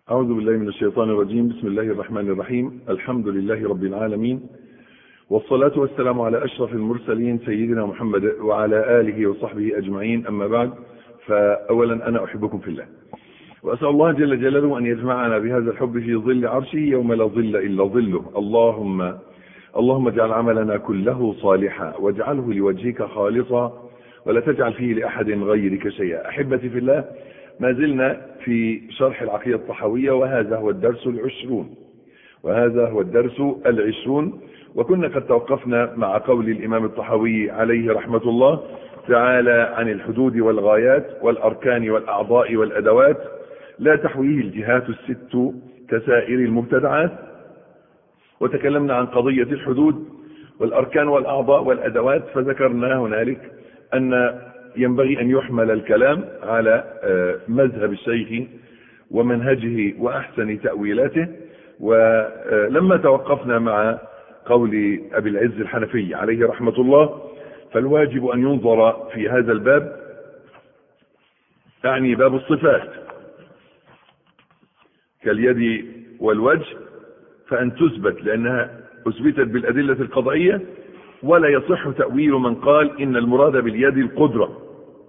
أعوذ بالله من الشيطان الرجيم بسم الله الرحمن الرحيم الحمد لله رب العالمين والصلاة والسلام على أشرف المرسلين سيدنا محمد وعلى آله وصحبه أجمعين أما بعد فأولا أنا أحبكم في الله وأسأل الله جل جلاله أن يجمعنا بهذا الحب في ظل عرشه يوم لا ظل إلا ظله اللهم اللهم اجعل عملنا كله صالحا واجعله لوجهك خالصا ولا تجعل فيه لأحد غيرك شيئا أحبتي في الله ما زلنا في شرح العقيدة الطحوية وهذا هو الدرس العشرون وهذا هو الدرس العشرون وكنا قد توقفنا مع قول الإمام الطحوي عليه رحمة الله تعالى عن الحدود والغايات والأركان والأعضاء والأدوات لا تحويه الجهات الست كسائر المبتدعات وتكلمنا عن قضية الحدود والأركان والأعضاء والأدوات فذكرنا هنالك أن ينبغي أن يحمل الكلام على مذهب الشيخ ومنهجه وأحسن تأويلاته ولما توقفنا مع قول أبي العز الحنفي عليه رحمة الله فالواجب أن ينظر في هذا الباب يعني باب الصفات كاليد والوجه فأن تثبت لأنها أثبتت بالأدلة القضائية ولا يصح تأويل من قال إن المراد باليد القدرة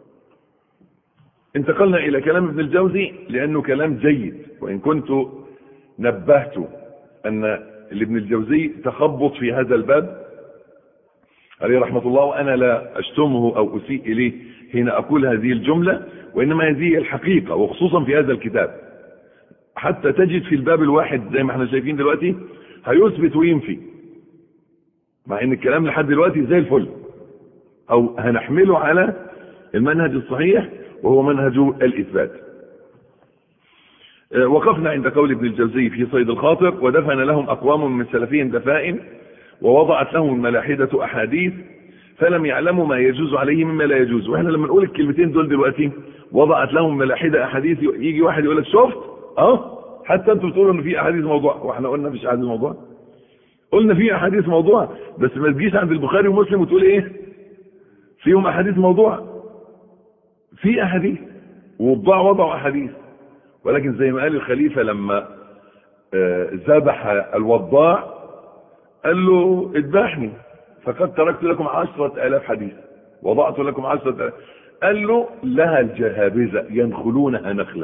انتقلنا إلى كلام ابن الجوزي لأنه كلام جيد وإن كنت نبهت أن لابن الجوزي تخبط في هذا الباب عليه رحمة الله وأنا لا أشتمه أو أسيء إليه حين أقول هذه الجملة وإنما هذه الحقيقة وخصوصا في هذا الكتاب حتى تجد في الباب الواحد زي ما احنا شايفين دلوقتي هيثبت وينفي مع ان الكلام لحد دلوقتي زي الفل او هنحمله على المنهج الصحيح وهو منهج الاثبات وقفنا عند قول ابن الجوزي في صيد الخاطر ودفن لهم اقوام من سلفهم دفائن ووضعت لهم الملاحدة احاديث فلم يعلموا ما يجوز عليه مما لا يجوز واحنا لما نقول الكلمتين دول دلوقتي وضعت لهم ملاحدة احاديث يجي واحد يقول لك شفت اه حتى انتوا بتقولوا ان في احاديث موضوع واحنا قلنا مفيش احاديث موضوع قلنا في احاديث موضوع بس ما تجيش عند البخاري ومسلم وتقول ايه فيهم احاديث موضوع في احاديث وضع وضعوا احاديث ولكن زي ما قال الخليفة لما ذبح الوضاع قال له اذبحني فقد تركت لكم عشرة الاف حديث وضعت لكم عشرة الاف قال له لها الجهابذة ينخلونها نخلا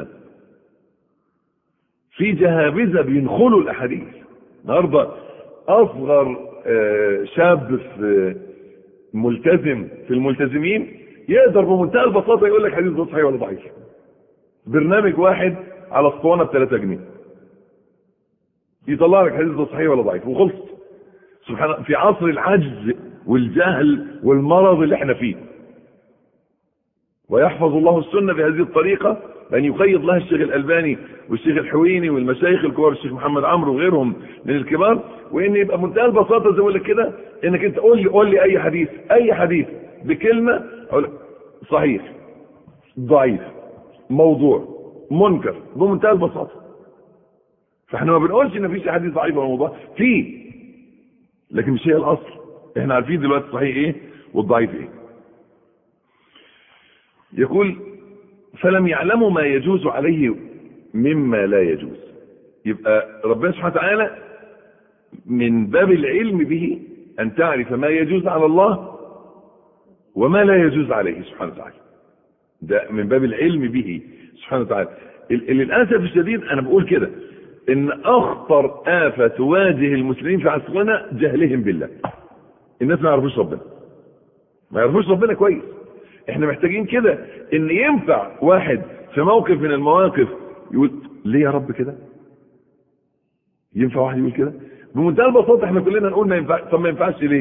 في جهابذة بينخلوا الاحاديث النهارده اصغر شاب في ملتزم في الملتزمين يقدر بمنتهى البساطه يقول لك حديث ده صحيح ولا ضعيف برنامج واحد على اسطوانه ب 3 جنيه يطلع لك حديث ده صحيح ولا ضعيف وخلص سبحان الله في عصر العجز والجهل والمرض اللي احنا فيه ويحفظ الله السنه بهذه الطريقه بأن يقيض لها الشيخ الألباني والشيخ الحويني والمشايخ الكبار الشيخ محمد عمرو وغيرهم من الكبار وإن يبقى منتهى البساطة زي ما لك كده إنك أنت قول لي قول لي أي حديث أي حديث بكلمة أقول لك صحيح ضعيف موضوع منكر بمنتهى البساطة فاحنا ما بنقولش ان مفيش حديث ضعيف ولا موضوع في لكن مش هي الاصل احنا عارفين دلوقتي الصحيح ايه والضعيف ايه يقول فلم يعلموا ما يجوز عليه مما لا يجوز يبقى ربنا سبحانه وتعالى من باب العلم به أن تعرف ما يجوز على الله وما لا يجوز عليه سبحانه وتعالى ده من باب العلم به سبحانه وتعالى للأسف الشديد أنا بقول كده إن أخطر آفة تواجه المسلمين في عصرنا جهلهم بالله الناس ما يعرفوش ربنا ما يعرفوش ربنا كويس احنا محتاجين كده ان ينفع واحد في موقف من المواقف يقول ليه يا رب كده ينفع واحد يقول كده بمنتهى البساطه احنا كلنا نقول ما ينفع طب ما ينفعش ليه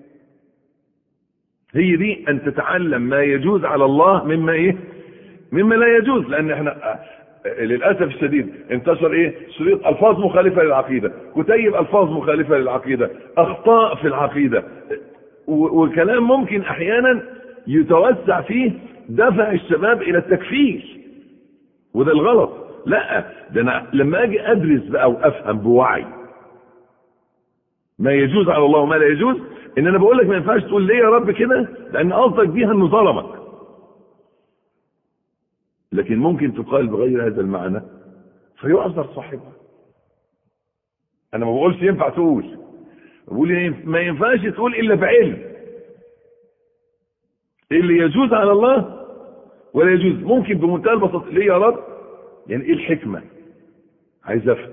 هي دي ان تتعلم ما يجوز على الله مما ايه مما لا يجوز لان احنا للاسف الشديد انتشر ايه شريط الفاظ مخالفه للعقيده كتيب الفاظ مخالفه للعقيده اخطاء في العقيده وكلام ممكن احيانا يتوسع فيه دفع الشباب الى التكفير وده الغلط لا ده انا لما اجي ادرس بقى وافهم بوعي ما يجوز على الله وما لا يجوز ان انا بقول لك ما ينفعش تقول ليه يا رب كده لان قصدك بيها انه ظلمك لكن ممكن تقال بغير هذا المعنى فيعذر صاحبها انا ما بقولش ينفع تقول بقول ما ينفعش تقول الا بعلم اللي يجوز على الله ولا يجوز ممكن بمنتهى البساطه ليه يا رب يعني ايه الحكمه عايز افهم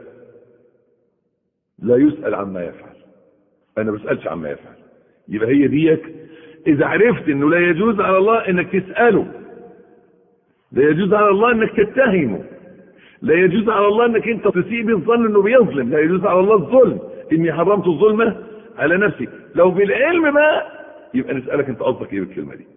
لا يسال عما يفعل انا ما بسالش عما يفعل يبقى هي ديك اذا عرفت انه لا يجوز على الله انك تساله لا يجوز على الله انك تتهمه لا يجوز على الله انك انت تسيء بالظن انه بيظلم لا يجوز على الله الظلم اني حرمت الظلم على نفسي لو بالعلم ما يبقى نسالك انت قصدك ايه بالكلمه دي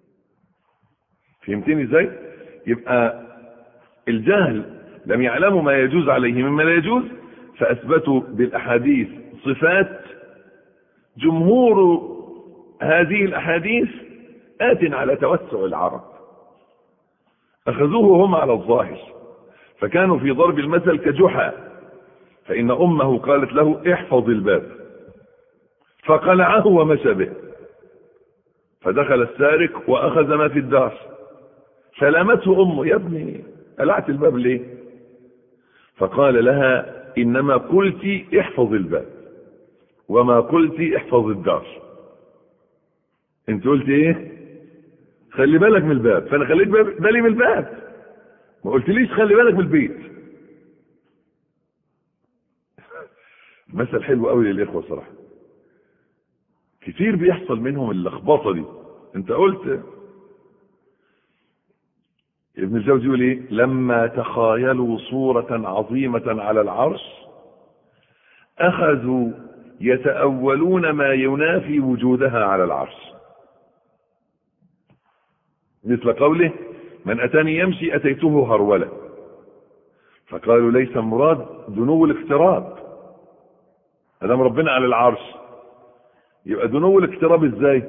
فهمتني ازاي يبقى الجهل لم يعلموا ما يجوز عليه مما لا يجوز فاثبتوا بالاحاديث صفات جمهور هذه الاحاديث ات على توسع العرب اخذوه هم على الظاهر فكانوا في ضرب المثل كجحا فان امه قالت له احفظ الباب فقلعه ومشى به فدخل السارق واخذ ما في الدار فلامته امه يا ابني قلعت الباب ليه فقال لها انما قلت احفظ الباب وما قلت احفظ الدار انت قلت ايه خلي بالك من الباب فانا خليت بالي من الباب ما قلتليش خلي بالك من البيت مثل حلو قوي للاخوه صراحه كتير بيحصل منهم اللخبطه دي انت قلت ابن الجوزي يقول ايه لما تخايلوا صورة عظيمة على العرش اخذوا يتأولون ما ينافي وجودها على العرش مثل قوله من اتاني يمشي اتيته هرولة فقالوا ليس المراد دنو الاقتراب ادام ربنا على العرش يبقى دنو الاقتراب ازاي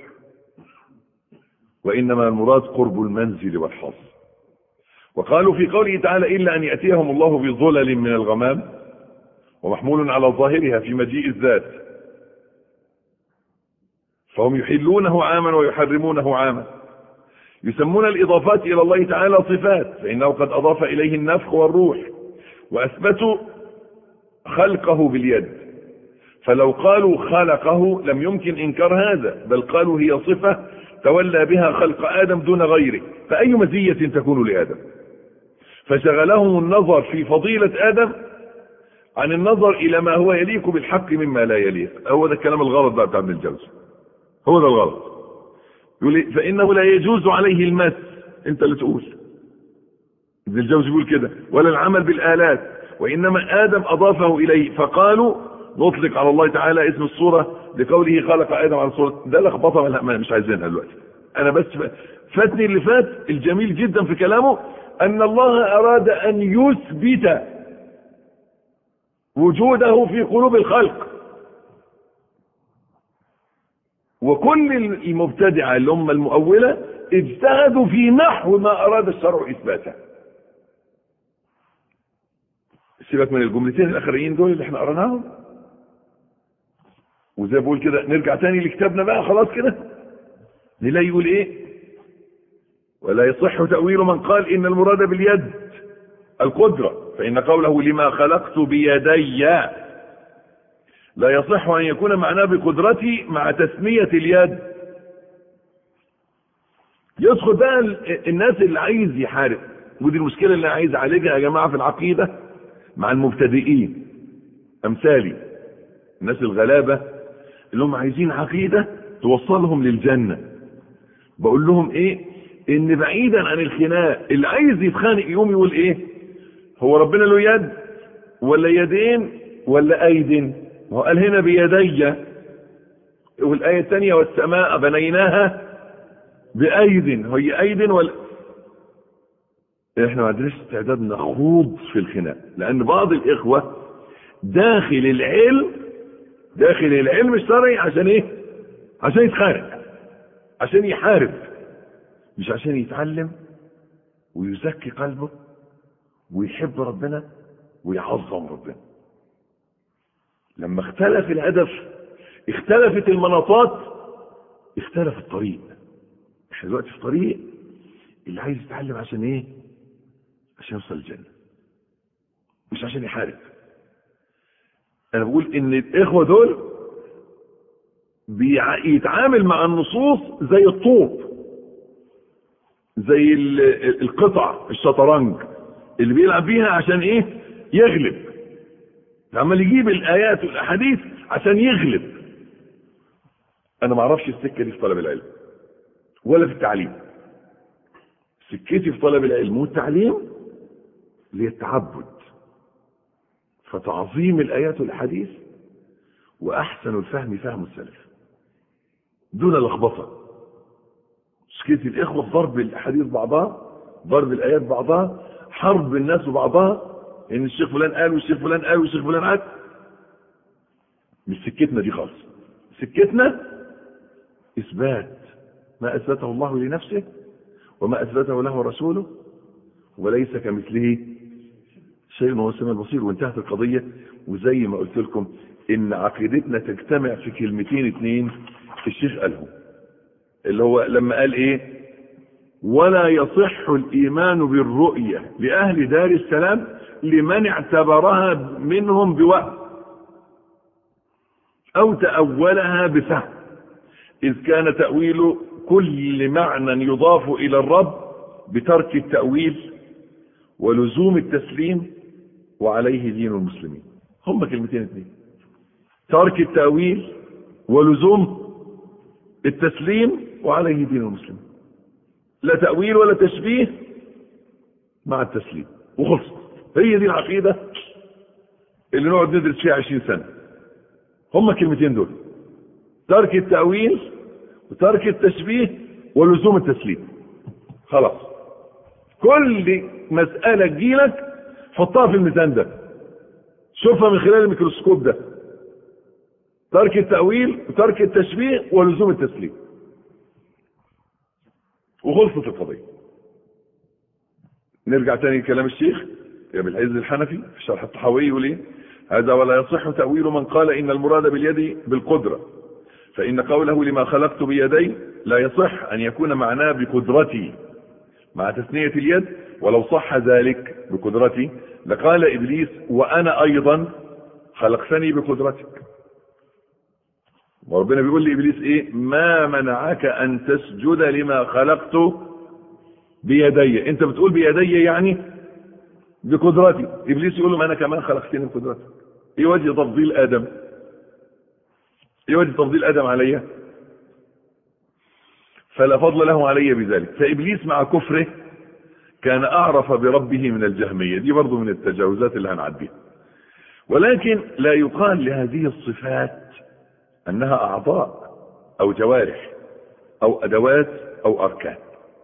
وانما المراد قرب المنزل والحظ وقالوا في قوله تعالى إلا أن يأتيهم الله بظلل من الغمام ومحمول على ظاهرها في مجيء الذات فهم يحلونه عاما ويحرمونه عاما يسمون الإضافات إلى الله تعالى صفات فإنه قد أضاف إليه النفخ والروح وأثبتوا خلقه باليد فلو قالوا خلقه لم يمكن إنكار هذا بل قالوا هي صفة تولى بها خلق آدم دون غيره فأي مزية تكون لآدم فشغلهم النظر في فضيلة آدم عن النظر إلى ما هو يليق بالحق مما لا يليق هو ده الكلام الغلط بقى بتاع ابن الجوزي هو ده الغلط يقول فإنه لا يجوز عليه المس أنت اللي تقول ابن الجوزي يقول كده ولا العمل بالآلات وإنما آدم أضافه إليه فقالوا نطلق على الله تعالى اسم الصورة لقوله خلق آدم على الصورة ده لخبطة لا مش عايزينها دلوقتي أنا بس فاتني اللي فات الجميل جدا في كلامه أن الله أراد أن يثبت وجوده في قلوب الخلق وكل المبتدعة اللي هم المؤولة اجتهدوا في نحو ما أراد الشرع إثباته سيبك من الجملتين الأخرين دول اللي احنا قرناهم وزي بقول كده نرجع تاني لكتابنا بقى خلاص كده نلاقي يقول ايه ولا يصح تأويل من قال إن المراد باليد القدرة فإن قوله لما خلقت بيدي لا يصح أن يكون معناه بقدرتي مع تسمية اليد يدخل بقى الناس اللي عايز يحارب ودي المشكلة اللي عايز اعالجها يا جماعة في العقيدة مع المبتدئين أمثالي الناس الغلابة اللي هم عايزين عقيدة توصلهم للجنة بقول لهم ايه ان بعيدا عن الخناق اللي عايز يتخانق يقوم يقول ايه هو ربنا له يد ولا يدين ولا ايد هو قال هنا بيدي والايه الثانيه والسماء بنيناها بايد هي ايد ولا احنا ما عندناش استعداد نخوض في الخناق لان بعض الاخوه داخل العلم داخل العلم الشرعي عشان ايه عشان يتخانق عشان يحارب مش عشان يتعلم ويزكي قلبه ويحب ربنا ويعظم ربنا لما اختلف الهدف اختلفت المناطات اختلف الطريق احنا دلوقتي في طريق اللي عايز يتعلم عشان ايه عشان يوصل الجنه عشان يحارب انا بقول ان الاخوة دول بيتعامل مع النصوص زي الطوب زي القطع الشطرنج اللي بيلعب بيها عشان ايه يغلب عمال يجيب الايات والاحاديث عشان يغلب انا ما اعرفش السكه دي في طلب العلم ولا في التعليم سكتي في طلب العلم والتعليم اللي هي التعبد فتعظيم الايات والاحاديث واحسن الفهم فهم السلف دون لخبطه مشكله الاخوه في ضرب الاحاديث بعضها ضرب الايات بعضها حرب الناس وبعضها ان الشيخ فلان قال والشيخ فلان قال والشيخ فلان قال مش سكتنا دي خالص سكتنا اثبات ما اثبته الله لنفسه وما اثبته له رسوله وليس كمثله شيء وهو السميع البصير وانتهت القضيه وزي ما قلت لكم ان عقيدتنا تجتمع في كلمتين اتنين الشيخ قالهم اللي هو لما قال ايه ولا يصح الايمان بالرؤيه لاهل دار السلام لمن اعتبرها منهم بوهم او تاولها بفهم اذ كان تاويل كل معنى يضاف الى الرب بترك التاويل ولزوم التسليم وعليه دين المسلمين هم كلمتين اثنين ترك التاويل ولزوم التسليم وعليه دين المسلمين لا تاويل ولا تشبيه مع التسليم وخلصت هي دي العقيدة اللي نقعد ندرس فيها عشرين سنة هم كلمتين دول ترك التأويل وترك التشبيه ولزوم التسليم خلاص كل مسألة تجيلك حطها في الميزان ده شوفها من خلال الميكروسكوب ده ترك التأويل وترك التشبيه ولزوم التسليم وخلصت القضية نرجع تاني لكلام الشيخ ابن العز الحنفي في شرح الطحاوي يقول ايه هذا ولا يصح تأويل من قال إن المراد باليد بالقدرة فإن قوله لما خلقت بيدي لا يصح أن يكون معناه بقدرتي مع تثنية اليد ولو صح ذلك بقدرتي لقال إبليس وأنا أيضا خلقتني بقدرتك وربنا بيقول لإبليس إيه ما منعك أن تسجد لما خلقت بيدي أنت بتقول بيدي يعني بقدرتي ابليس يقول له ما انا كمان خلقتني بقدرتك ايه وجه تفضيل ادم ايه وجه تفضيل ادم عليا فلا فضل له علي بذلك فابليس مع كفره كان اعرف بربه من الجهميه دي برضه من التجاوزات اللي هنعديها ولكن لا يقال لهذه الصفات انها اعضاء او جوارح او ادوات او اركان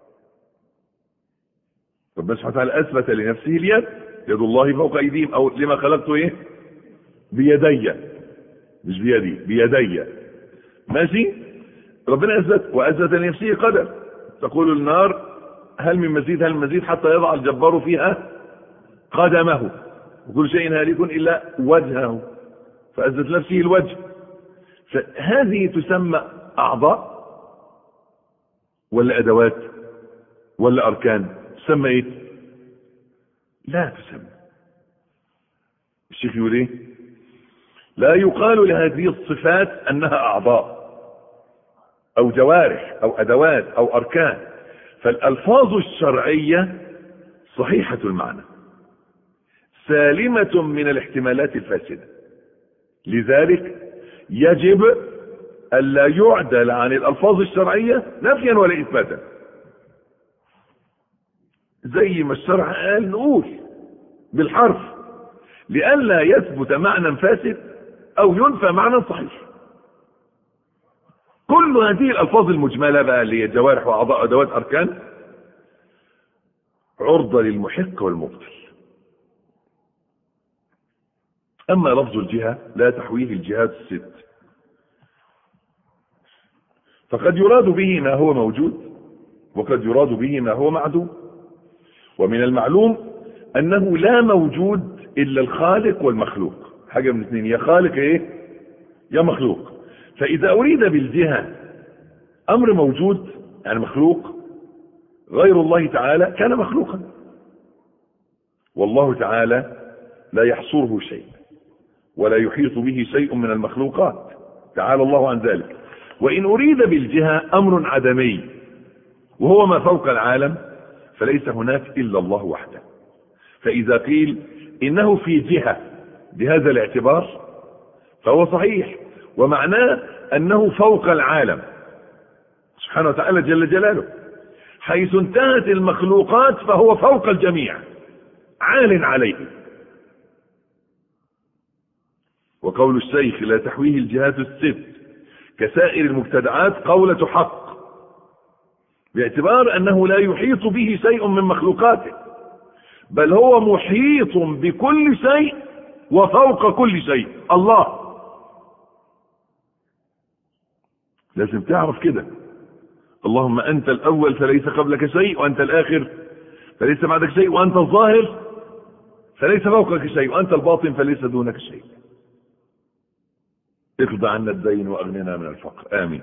ربنا سبحانه وتعالى اثبت لنفسه اليد يد الله فوق ايديهم او لما خلقته ايه بيدي مش بيدي بيدي ماشي ربنا اثبت واثبت لنفسه قدر تقول النار هل من مزيد هل من مزيد حتى يضع الجبار فيها قدمه وكل شيء هالك الا وجهه فاثبت نفسه الوجه فهذه تسمى اعضاء ولا ادوات ولا اركان تسمى ايه لا تسمى الشيخ يقول ايه لا يقال لهذه الصفات انها اعضاء او جوارح او ادوات او اركان فالالفاظ الشرعيه صحيحه المعنى سالمه من الاحتمالات الفاسده لذلك يجب الا يعدل عن الالفاظ الشرعيه نفيا ولا اثباتا زي ما الشرع قال نقول بالحرف لئلا يثبت معنى فاسد او ينفى معنى صحيح كل هذه الالفاظ المجمله بقى اللي هي جوارح واعضاء ادوات اركان عرضه للمحق والمبطل اما لفظ الجهه لا تحويه الجهات الست فقد يراد به ما هو موجود وقد يراد به ما هو معدوم ومن المعلوم انه لا موجود الا الخالق والمخلوق حاجة من اثنين يا خالق ايه يا مخلوق فاذا اريد بالجهة امر موجود يعني مخلوق غير الله تعالى كان مخلوقا والله تعالى لا يحصره شيء ولا يحيط به شيء من المخلوقات تعالى الله عن ذلك وإن أريد بالجهة أمر عدمي وهو ما فوق العالم فليس هناك إلا الله وحده فإذا قيل إنه في جهة بهذا الاعتبار فهو صحيح ومعناه أنه فوق العالم سبحانه وتعالى جل جلاله حيث انتهت المخلوقات فهو فوق الجميع عال عليه وقول الشيخ لا تحويه الجهات الست كسائر المبتدعات قولة حق باعتبار أنه لا يحيط به شيء من مخلوقاته بل هو محيط بكل شيء وفوق كل شيء الله لازم تعرف كده اللهم أنت الأول فليس قبلك شيء وأنت الآخر فليس بعدك شيء وأنت الظاهر فليس فوقك شيء وأنت الباطن فليس دونك شيء اقض عنا الدين وأغننا من الفقر آمين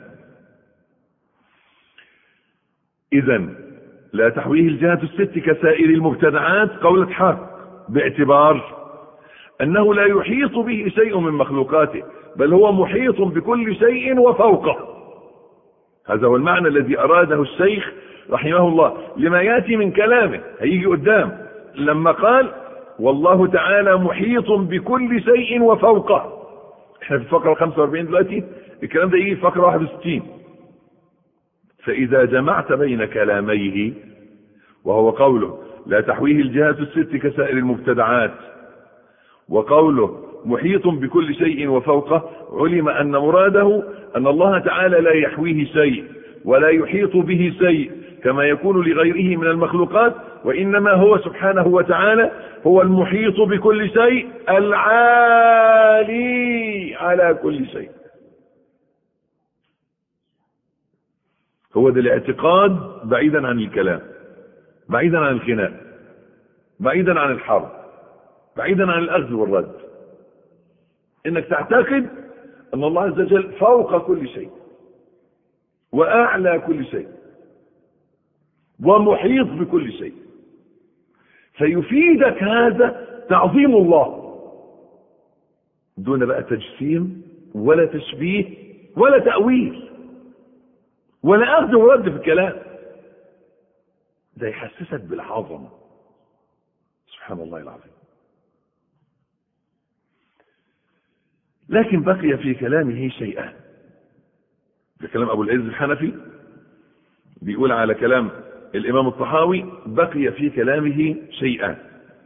إذا لا تحويه الجهات الست كسائر المبتدعات قولة حق باعتبار أنه لا يحيط به شيء من مخلوقاته بل هو محيط بكل شيء وفوقه هذا هو المعنى الذي أراده الشيخ رحمه الله لما يأتي من كلامه هيجي قدام لما قال والله تعالى محيط بكل شيء وفوقه احنا في الفقرة 45 دلوقتي الكلام ده يجي في فقرة 61 فإذا جمعت بين كلاميه وهو قوله لا تحويه الجهات الست كسائر المبتدعات وقوله محيط بكل شيء وفوقه علم أن مراده أن الله تعالى لا يحويه شيء ولا يحيط به شيء كما يكون لغيره من المخلوقات وإنما هو سبحانه وتعالى هو المحيط بكل شيء العالي على كل شيء هو ده الاعتقاد بعيدا عن الكلام بعيدا عن الخناق بعيدا عن الحرب بعيدا عن الأخذ والرد انك تعتقد ان الله عز وجل فوق كل شيء واعلى كل شيء ومحيط بكل شيء فيفيدك هذا تعظيم الله دون بقى تجسيم ولا تشبيه ولا تأويل ولا أخذ ورد في الكلام ده يحسسك بالعظمة سبحان الله العظيم لكن بقي في كلامه شيئان ده كلام أبو العز الحنفي بيقول على كلام الإمام الطحاوي بقي في كلامه شيئان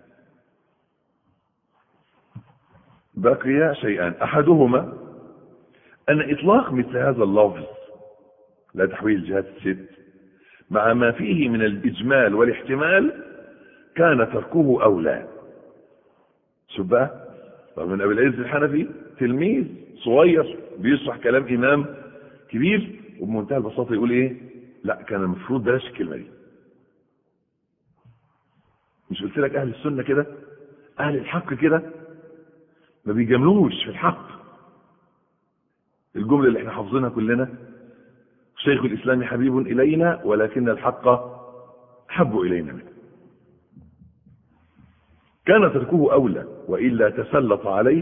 بقي شيئان أحدهما أن إطلاق مثل هذا اللفظ لا تحويل الجهات الست مع ما فيه من الإجمال والاحتمال كان تركه أولى شوف بقى رغم من أبي العز الحنفي تلميذ صغير بيشرح كلام إمام كبير وبمنتهى البساطة يقول إيه لا كان المفروض بلاش الكلمة دي مش قلت لك أهل السنة كده أهل الحق كده ما بيجاملوش في الحق الجملة اللي احنا حافظينها كلنا شيخ الإسلام حبيب إلينا ولكن الحق حب إلينا منه كان تركه أولى وإلا تسلط عليه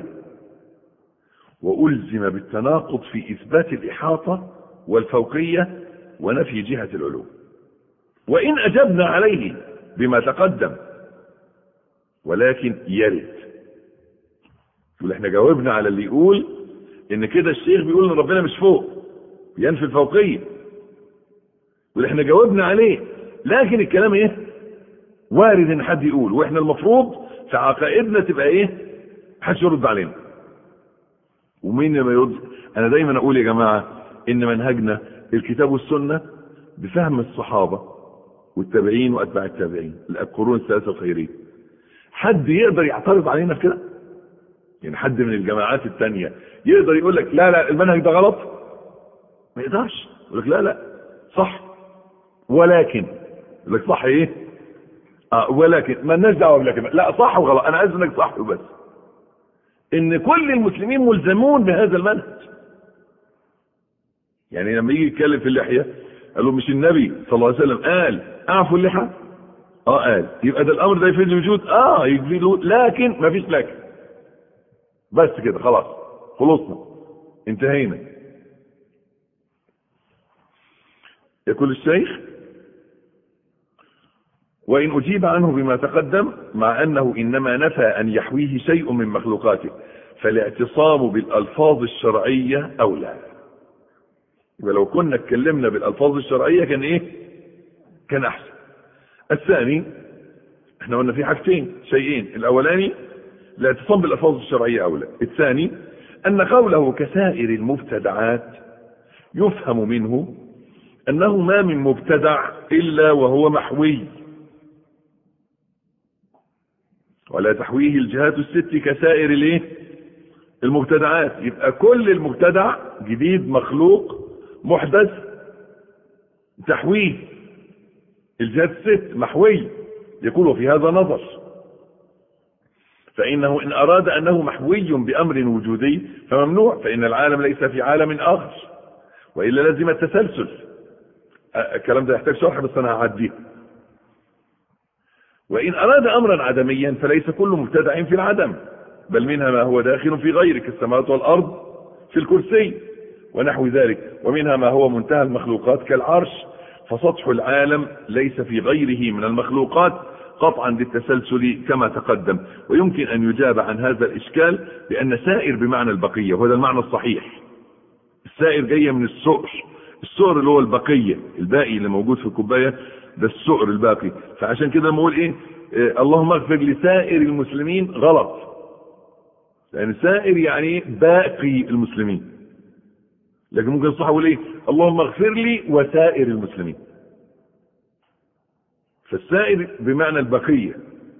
وألزم بالتناقض في إثبات الإحاطة والفوقية ونفي جهة العلو وإن أجبنا عليه بما تقدم ولكن يرد يقول احنا جاوبنا على اللي يقول ان كده الشيخ بيقول ان ربنا مش فوق ينفي الفوقية يقول احنا جاوبنا عليه لكن الكلام ايه وارد ان حد يقول واحنا المفروض في عقائدنا تبقى ايه محدش يرد علينا ومين ما يرد انا دايما اقول يا جماعه ان منهجنا الكتاب والسنه بفهم الصحابه والتابعين واتباع التابعين القرون الثلاثه الخيرين حد يقدر يعترض علينا في كده يعني حد من الجماعات التانية يقدر يقول لك لا لا المنهج ده غلط ما يقدرش يقول لك لا لا صح ولكن يقول لك صح ايه اه ولكن ما لناش دعوه بلكن لا صح وغلط انا عايز انك صح وبس ان كل المسلمين ملزمون بهذا المنهج يعني لما يجي يتكلم في اللحيه قال له مش النبي صلى الله عليه وسلم قال اعفوا اللحى اه قال يبقى ده الامر ده يفيد الوجود اه يفيد الوجود لكن ما فيش لكن بس كده خلاص خلصنا انتهينا يقول الشيخ وإن أجيب عنه بما تقدم مع أنه إنما نفى أن يحويه شيء من مخلوقاته فالاعتصام بالألفاظ الشرعية أولى يبقى لو كنا اتكلمنا بالألفاظ الشرعية كان إيه كان أحسن الثاني احنا قلنا في حاجتين شيئين الأولاني الاعتصام بالألفاظ الشرعية أولى الثاني أن قوله كسائر المبتدعات يفهم منه أنه ما من مبتدع إلا وهو محوي ولا تحويه الجهات الست كسائر الايه المبتدعات يبقى كل المبتدع جديد مخلوق محدث تحويه الجهات الست محوي يقول في هذا نظر فإنه إن أراد أنه محوي بأمر وجودي فممنوع فإن العالم ليس في عالم آخر وإلا لازم التسلسل الكلام ده يحتاج شرح بس أنا هعديه وإن أراد أمرا عدميا فليس كل مبتدع في العدم بل منها ما هو داخل في غيره كالسماوات والأرض في الكرسي ونحو ذلك ومنها ما هو منتهى المخلوقات كالعرش فسطح العالم ليس في غيره من المخلوقات قطعا للتسلسل كما تقدم ويمكن أن يجاب عن هذا الإشكال بأن سائر بمعنى البقية وهذا المعنى الصحيح السائر جاية من السؤر السؤر اللي هو البقية الباقي اللي موجود في الكوباية ده السؤر الباقي فعشان كده لما اقول ايه, إيه اللهم اغفر لسائر المسلمين غلط لان سائر يعني باقي المسلمين لكن ممكن الصح يقول ايه اللهم اغفر لي وسائر المسلمين فالسائر بمعنى البقية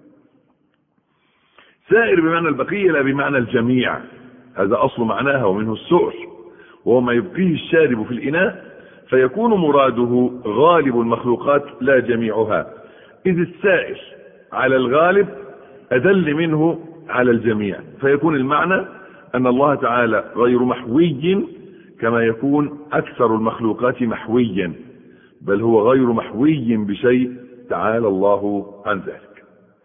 سائر بمعنى البقية لا بمعنى الجميع هذا أصل معناها ومنه السؤر وهو ما يبقيه الشارب في الإناء فيكون مراده غالب المخلوقات لا جميعها إذ السائر على الغالب أدل منه على الجميع فيكون المعنى أن الله تعالى غير محوي كما يكون أكثر المخلوقات محويا بل هو غير محوي بشيء تعالى الله عن ذلك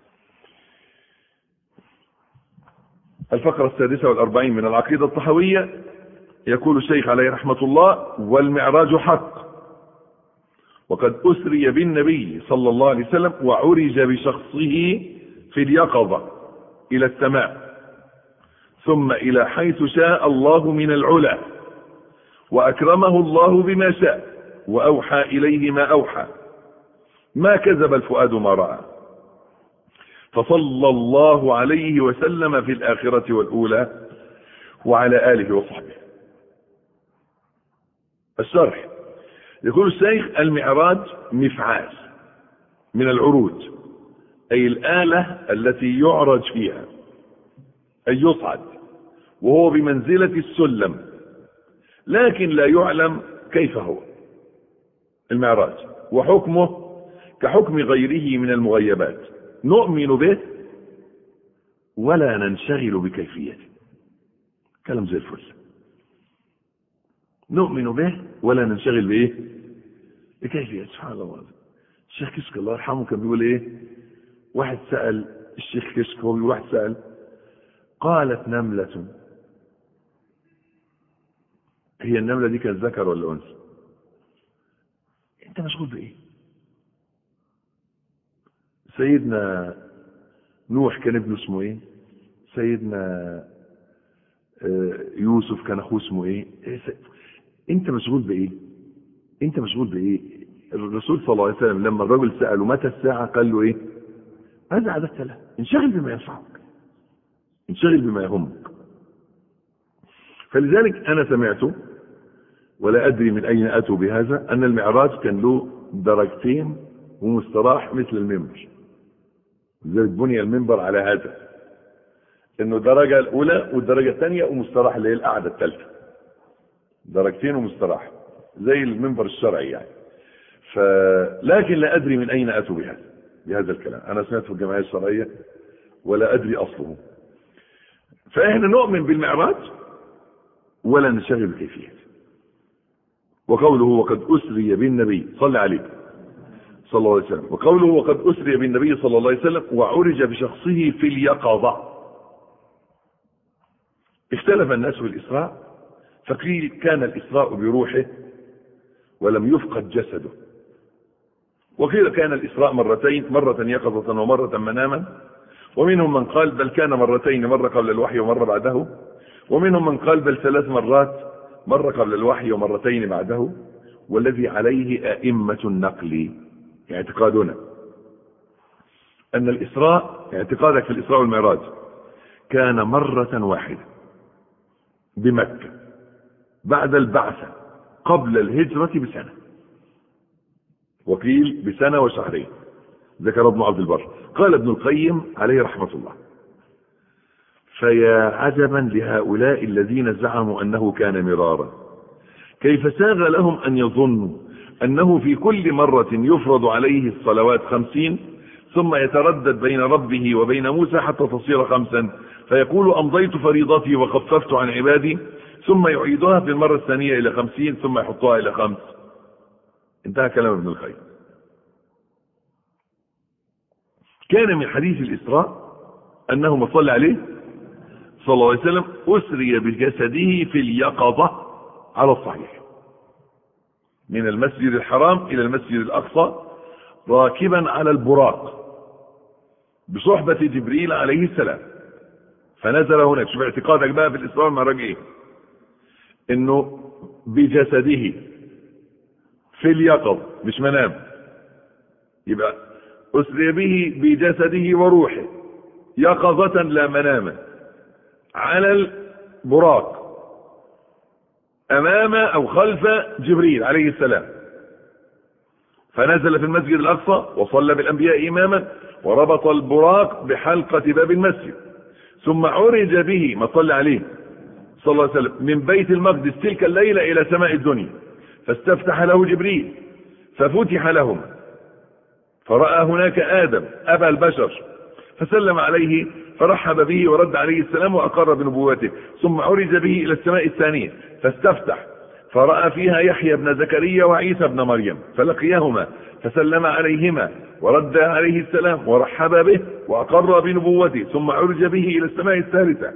الفقرة السادسة والأربعين من العقيدة الطحوية يقول الشيخ عليه رحمة الله والمعراج حق وقد أسري بالنبي صلى الله عليه وسلم وعرج بشخصه في اليقظة إلى السماء ثم إلى حيث شاء الله من العلا وأكرمه الله بما شاء وأوحى إليه ما أوحى ما كذب الفؤاد ما رأى فصلى الله عليه وسلم في الآخرة والأولى وعلى آله وصحبه الشرح يقول الشيخ المعراج مفعال من العروج أي الآلة التي يعرج فيها أي يصعد وهو بمنزلة السلم لكن لا يعلم كيف هو المعراج وحكمه كحكم غيره من المغيبات نؤمن به ولا ننشغل بكيفيته كلام زي الفل نؤمن به ولا ننشغل بايه بكيفية سبحان الله الشيخ كشك الله يرحمه كان بيقول ايه واحد سأل الشيخ كشك هو بيقول واحد سأل قالت نملة هي النملة دي كانت ذكر ولا أنثى انت مشغول بايه سيدنا نوح كان ابنه اسمه ايه سيدنا يوسف كان اخوه اسمه ايه انت مشغول بايه انت مشغول بايه الرسول صلى الله عليه وسلم لما الرجل سأله متى الساعة قال له ايه ماذا عددت له انشغل بما ينفعك انشغل بما يهمك فلذلك انا سمعت ولا ادري من اين اتوا بهذا ان المعراج كان له درجتين ومستراح مثل المنبر لذلك بني المنبر على هذا انه الدرجة الاولى والدرجة الثانية ومستراح اللي هي القعدة الثالثة درجتين ومستراح زي المنبر الشرعي يعني فلكن لا ادري من اين اتوا بهذا بهذا الكلام انا سمعت في الجمعية الشرعية ولا ادري اصله فاحنا نؤمن بالمعراج ولا نشغل بكيفيته وقوله وقد اسري بالنبي صلى عليه صلى الله عليه وسلم وقوله وقد أسري بالنبي صلى الله عليه وسلم وعرج بشخصه في اليقظة اختلف الناس في الإسراء فقيل كان الإسراء بروحه ولم يفقد جسده وقيل كان الإسراء مرتين مرة يقظة ومرة مناما ومنهم من قال بل كان مرتين مرة قبل الوحي ومرة بعده ومنهم من قال بل ثلاث مرات مرة قبل الوحي ومرتين بعده والذي عليه أئمة النقل اعتقادنا أن الإسراء اعتقادك في الإسراء والمعراج كان مرة واحدة بمكة بعد البعثة قبل الهجرة بسنة وقيل بسنة وشهرين ذكر ابن عبد البر قال ابن القيم عليه رحمة الله فيا عجبا لهؤلاء الذين زعموا أنه كان مرارا كيف ساغ لهم أن يظنوا أنه في كل مرة يفرض عليه الصلوات خمسين ثم يتردد بين ربه وبين موسى حتى تصير خمسا فيقول أمضيت فريضتي وخففت عن عبادي ثم يعيدها في المرة الثانية إلى خمسين ثم يحطها إلى خمس انتهى كلام ابن القيم كان من حديث الإسراء أنه صلى عليه صلى الله عليه وسلم أسري بجسده في اليقظة على الصحيح من المسجد الحرام إلى المسجد الأقصى راكبا على البراق بصحبة جبريل عليه السلام فنزل هناك شوف اعتقادك بقى في الإسراء والمعراج إيه إنه بجسده في اليقظ مش منام يبقى أسري به بجسده وروحه يقظة لا مناما على البراق امام او خلف جبريل عليه السلام فنزل في المسجد الاقصى وصلى بالانبياء اماما وربط البراق بحلقة باب المسجد ثم عرج به ما صلى عليه صلى الله عليه وسلم من بيت المقدس تلك الليلة الى سماء الدنيا فاستفتح له جبريل ففتح لهم فرأى هناك آدم أبا البشر فسلم عليه فرحب به ورد عليه السلام وأقر بنبوته ثم عرج به إلى السماء الثانية فاستفتح فرأى فيها يحيى بن زكريا وعيسى بن مريم فلقيهما فسلم عليهما ورد عليه السلام ورحب به وأقر بنبوته ثم عرج به إلى السماء الثالثة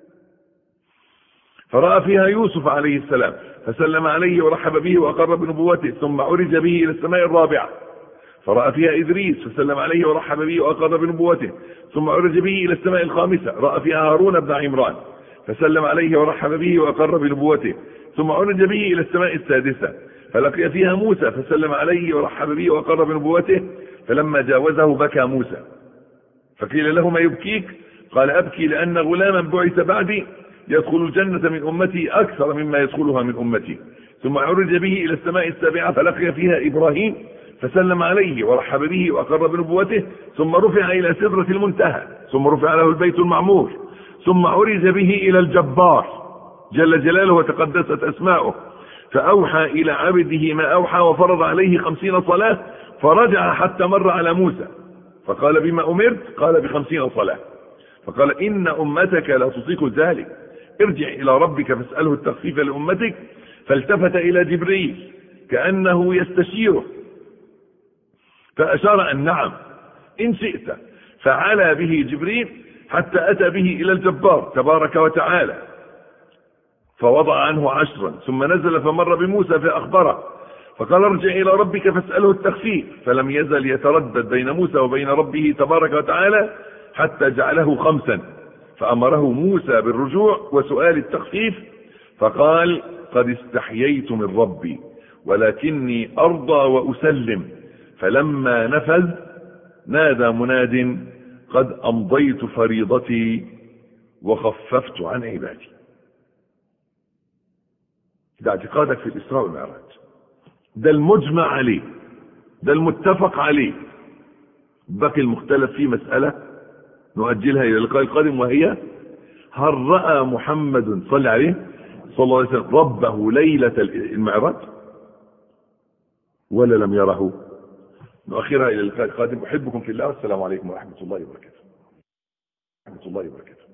فرأى فيها يوسف عليه السلام فسلم عليه ورحب به وأقر بنبوته ثم عرج به إلى السماء الرابعة فرأى فيها إدريس فسلم عليه ورحب به وأقر بنبوته ثم عرج به إلى السماء الخامسة رأى فيها هارون بن عمران فسلم عليه ورحب به وأقر بنبوته ثم عرج به إلى السماء السادسة فلقي فيها موسى فسلم عليه ورحب به وأقر بنبوته فلما جاوزه بكى موسى فقيل له ما يبكيك قال أبكي لأن غلاما بعث بعدي يدخل الجنة من أمتي أكثر مما يدخلها من أمتي ثم عرج به إلى السماء السابعة فلقي فيها إبراهيم فسلم عليه ورحب به وأقر بنبوته ثم رفع إلى سدرة المنتهى ثم رفع له البيت المعمور ثم عرج به إلى الجبار جل جلاله وتقدست أسماؤه فأوحى إلى عبده ما أوحى وفرض عليه خمسين صلاة فرجع حتى مر على موسى فقال بما أمرت قال بخمسين صلاة فقال إن أمتك لا تطيق ذلك ارجع إلى ربك فاسأله التخفيف لأمتك فالتفت إلى جبريل كأنه يستشيره فأشار أن نعم إن شئت فعلى به جبريل حتى أتى به إلى الجبار تبارك وتعالى فوضع عنه عشرا ثم نزل فمر بموسى فأخبره فقال ارجع إلى ربك فاسأله التخفيف فلم يزل يتردد بين موسى وبين ربه تبارك وتعالى حتى جعله خمسا فأمره موسى بالرجوع وسؤال التخفيف فقال قد استحييت من ربي ولكني أرضى وأسلم فلما نفذ نادى مناد قد أمضيت فريضتي وخففت عن عبادي ده اعتقادك في الإسراء والمعراج ده المجمع عليه ده المتفق عليه بقي المختلف فيه مسألة نؤجلها إلى اللقاء القادم وهي هل رأى محمد صلى عليه صلى الله عليه وسلم ربه ليلة المعراج ولا لم يره نؤخرها إلى اللقاء القادم أحبكم في الله والسلام عليكم ورحمة الله وبركاته ورحمة الله وبركاته